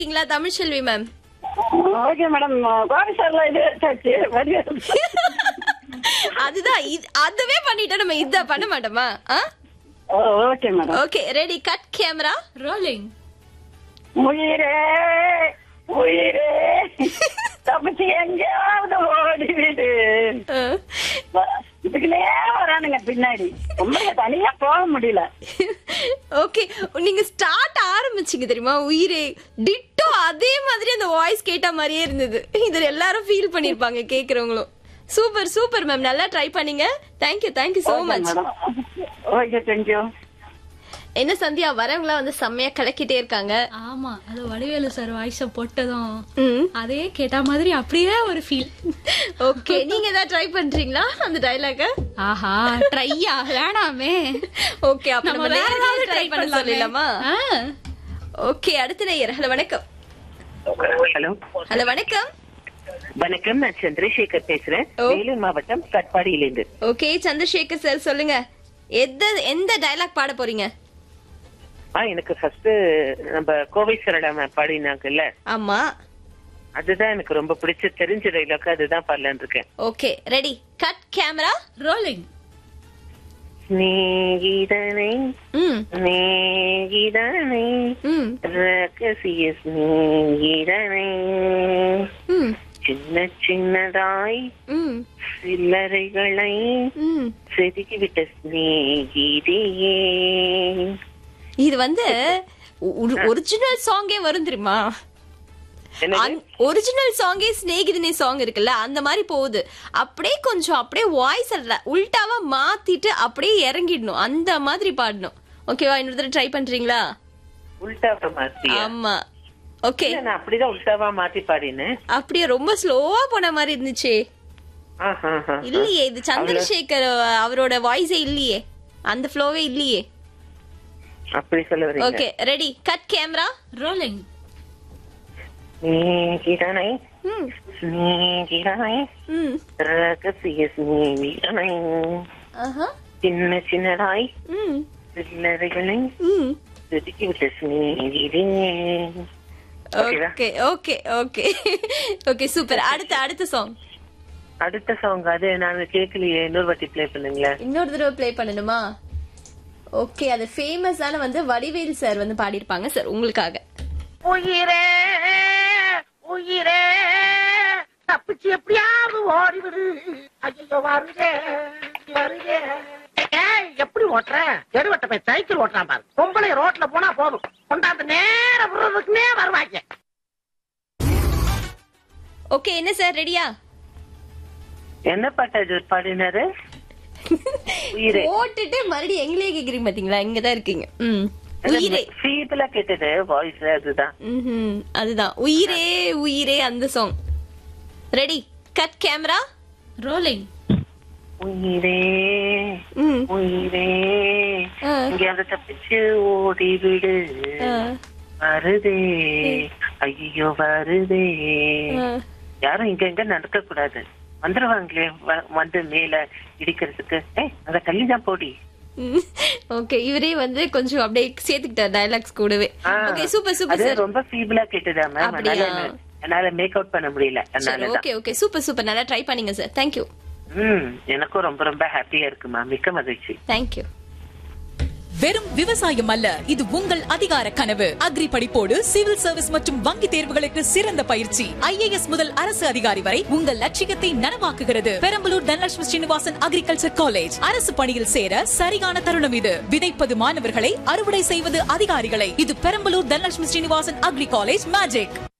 இருக்கீங்களா Tamilselvi ma'am okay madam Gopi சார்ல இது வச்சாச்சு வடிவேல் அதுதான் இது- அதுவே பண்ணிட்டா நம்ம இத பண்ண மாட்டோமா okay madam okay ready cut camera rolling உயிரே உயிரே தப்பிச்சு எங்கேயாவது ஓடிவிடு இதுக்குள்ளே வரானுங்க பின்னாடி ரொம்ப தனியா போக முடியல ஓகே நீங்க ஸ்டார்ட் ஆரம்பிச்சீங்க தெரியுமா உயிரே டிட்டோ அதே மாதிரி அந்த வாய்ஸ் கேட்ட மாதிரியே இருந்தது இது எல்லாரும் ஃபீல் பண்ணிருப்பாங்க கேக்குறவங்களும் சூப்பர் சூப்பர் மேம் நல்லா ட்ரை பண்ணீங்க thank you thank you so much madam okay thank you என்ன சந்தியா வரவங்களா வந்து செம்மையா கலக்கிட்டே இருக்காங்க ஆமா அது வடிவேலு சார் வாய்ஸ போட்டதும் ம் அதே கேட்ட மாதிரி அப்படியே ஒரு ஃபீல் ஓகே நீங்க ஏதாவது ட்ரை பண்றீங்களா அந்த டைலாக ஆஹா ட்ரையா வேணாமே ஓகே அப்ப நம்ம நம்ம வேற ஏதாவது ட்ரை ட்ரை பண்ண பண்ணலாமே சொல்லலாமா ஆ. ஓகே அடுத்த நேயர் ஹலோ வணக்கம் ஹலோ ஹலோ வணக்கம் வணக்கம் நான் சந்திரசேகர் பேசுறேன் ஓ. வேலூர் மாவட்டம் கட்பாடியிலிருந்து ஓகே சந்திரசேகர் சார் சொல்லுங்க எந்த எந்த டைலாக் பாட போறீங்க ஆ எனக்கு ஃபர்ஸ்ட் நம்ம கோவை சரளா மேம் பாடினாங்கல்ல ஆமா அதுதான் எனக்கு ரொம்ப பிடிச்ச தெரிஞ்ச டைலாக் அதுதான் பாடலான்னு இருக்கேன் okay ready cut camera rolling ஸ்நேகிதனை ம் ஸ்நேகிதனை ம் ரகசிய ஸ்நேகிதனை ம் சின்ன சின்னதாய் ம் சில்லறைகளை ம் செதுக்கிவிட்ட ஸ்நேகிதியே இது வந்து ஒரிஜினல் சாங்கே வரும் தெரியுமா என்னது? ஒரிஜினல் சாங்கே ஸ்நேகிதினே சாங் இருக்குல்ல அந்த மாதிரி போகுது அப்படியே கொஞ்சம் அப்படியே வாய்ஸ் உல்டாவா மாத்திட்டு அப்படியே இறங்கிடணும் அந்த மாதிரி பாடணும் ஓகேவா இன்னொரு தடவை ட்ரை பண்றீங்களா உல்டாவா மாத்தியா ஆமா ஓகே இல்ல, நான் அப்படிதான் உல்டாவா மாத்தி பாடினேன் அப்படியே ரொம்ப ஸ்லோவா போன மாதிரி இருந்துச்சே ஆஹா, ஆஹா. இல்லையே இது சந்திரசேகர் அவரோட வாய்ஸே இல்லையே அந்த ஃப்ளோவே இல்லையே அப்படி சொல்ல வரீங்க okay ready cut camera rolling ஸ்நேகிதனை ம் ஸ்நேகிதனை ம் ரகசிய ஸ்நேகிதனை ஆஹா சின்ன சின்னதாய் ம் சில்லறைகளை ம் செதுக்கி விட்ட ஸ்நேகிதே ஓகேவா? Okay okay okay okay super அடுத்த அடுத்த சாங் அடுத்த சாங் அது நாங்க கேட்கலையே இன்னொரு வாட்டி ப்ளே பண்ணுங்களேன் இன்னொரு தடவை ப்ளே பண்ணணுமா ஓகே அது ஃபேமஸான வந்து வடிவேல் சார் வந்து பாடியிருப்பாங்க சார் உங்களுக்காக உயிரே உயிரே தப்பிச்சு எப்படியாவது ஓடிவிடு ஐயோ வருதே வருதே ஏய் எப்படி ஓட்டுற எடுவட்ட போய் சைக்கிள் ஓட்டுறான் பாரு பொம்பளை ரோட்ல போனா போதும் கொண்டாந்து நேர விடுறதுக்குன்னே வருவாங்க ஓகே என்ன சார் ரெடியா என்ன பாட்டு அது பாடினாரு உயிரே போட்டுட்டு மறுபடியும் எங்களே கேக்குறீங்க பாத்தீங்களா இங்கதான் இருக்கீங்க ம் உயிரே ஃபீபிளா கேட்டது வாய்ஸ் அதுதான் ம்ஹும். அதுதான் உயிரே உயிரே அந்த song ready cut camera rolling உயிரே ம் உயிரே ஆ. எங்கேயாவது தப்பிச்சு ஓடிவிடு ஆ, வருதே ஐயோ வருதே ஆ. யாரும் இங்க இங்க நடக்க கூடாது வந்துருவாங்களே வ- வந்து மேல இடிக்கிறதுக்கு ஏய் அங்க தள்ளிதான் போடி ம். ஓகே இவரே வந்து கொஞ்சம் அப்படியே சேர்த்துக்கிட்டார் டயலாக்ஸ் கூடவே ஆ. ஓகே சூப்பர் சூப்பர் அது சார் ரொம்ப ஃபீபிளா கேட்டதா மேம் அப்படியா? அதனால என்ன- என்னால மேக் அவுட் பண்ண முடியல சரி அதனாலதான் ஓகே ஓகே சூப்பர் சூப்பர் நல்லா ட்ரை பண்ணீங்க சார் தேங்க்யூ ம் எனக்கும் ரொம்ப ரொம்ப ஹாப்பியா இருக்குமா மிக்க மகிழ்ச்சி தேங்க்யூ வெறும் விவசாயம் அல்ல இது உங்கள் அதிகார கனவு அக்ரி படிப்போடு சிவில் சர்வீஸ் மற்றும் வங்கி தேர்வுகளுக்கு சிறந்த பயிற்சி ஐஏஎஸ் முதல் அரசு அதிகாரி வரை உங்கள் லட்சியத்தை நனவாக்குகிறது பெரம்பலூர் தனலட்சுமி ஸ்ரீனிவாசன் அக்ரிகல்ச்சர் காலேஜ் அரசு பணியில் சேர சரியான தருணம் இது விதைப்பது மாணவர்களை அறுவடை செய்வது அதிகாரிகளை இது Perambalur Dhanalakshmi Srinivasan agri college magic